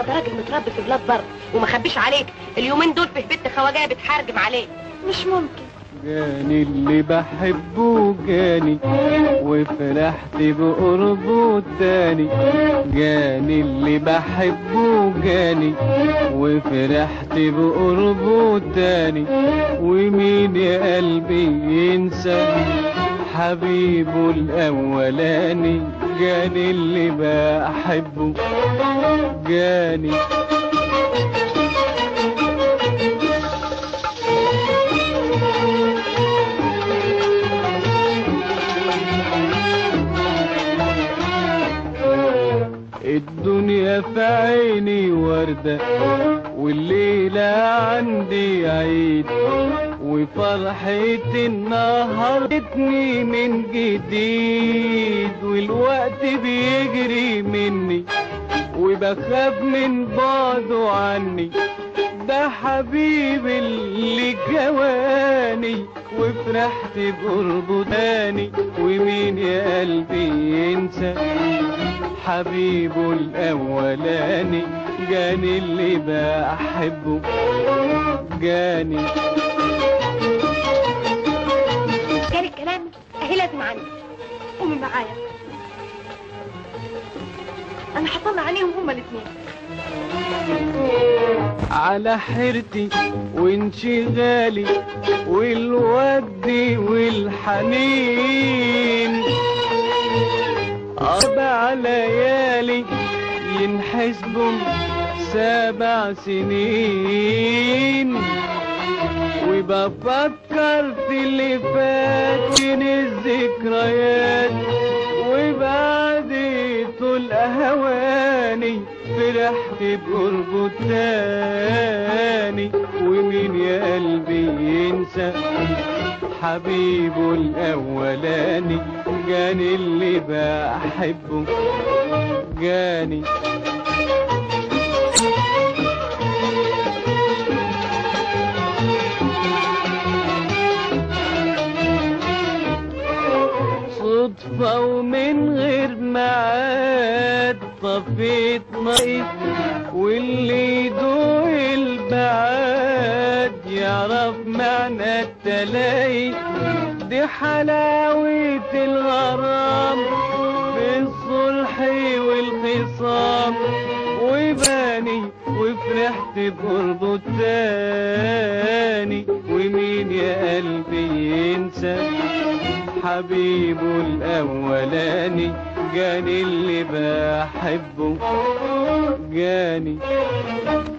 ده راجل متربي في بلاد بره وما خبيش عليك اليومين دول في بنت خواجايه بتحرجم عليه مش ممكن جاني اللي بحبه جاني وفرحت بقربه تاني جاني اللي بحبه جاني وفرحت بقربه تاني ومين يا قلبي ينسى حبيبه الاولاني جاني اللي بحبه جاني الدنيا في عيني وردة والليلة عندي عيد وفرحة النهار جتني من جديد والوقت بيجري مني وبخاف من بعده عني ده حبيبي اللي جواني وفرحت بقربه تاني ومين يا قلبي ينسى حبيبه الاولاني جاني اللي بحبه جاني جالي الكلام اهي لازم عندي قومي معايا انا هطلع عليهم هما الاثنين على حيرتي وانشغالي والود والحنين أربع ليالي ينحسبهم سبع سنين وبفكر في اللي فات من الذكريات وبعد طول هواني فرحت بقربه تاني ومين يا قلبي ينسى حبيبه الاولاني جاني اللي بحبه جاني صدفة ومن غير معاد طفيت نار واللي يدوق البعاد يعرف معنى التلاقي دي حلاوة الغرام بالصلح والخصام وباني وفرحت بقربه تاني ومين يا قلبي ينسى حبيبه الاولاني جاني اللي بحبه جاني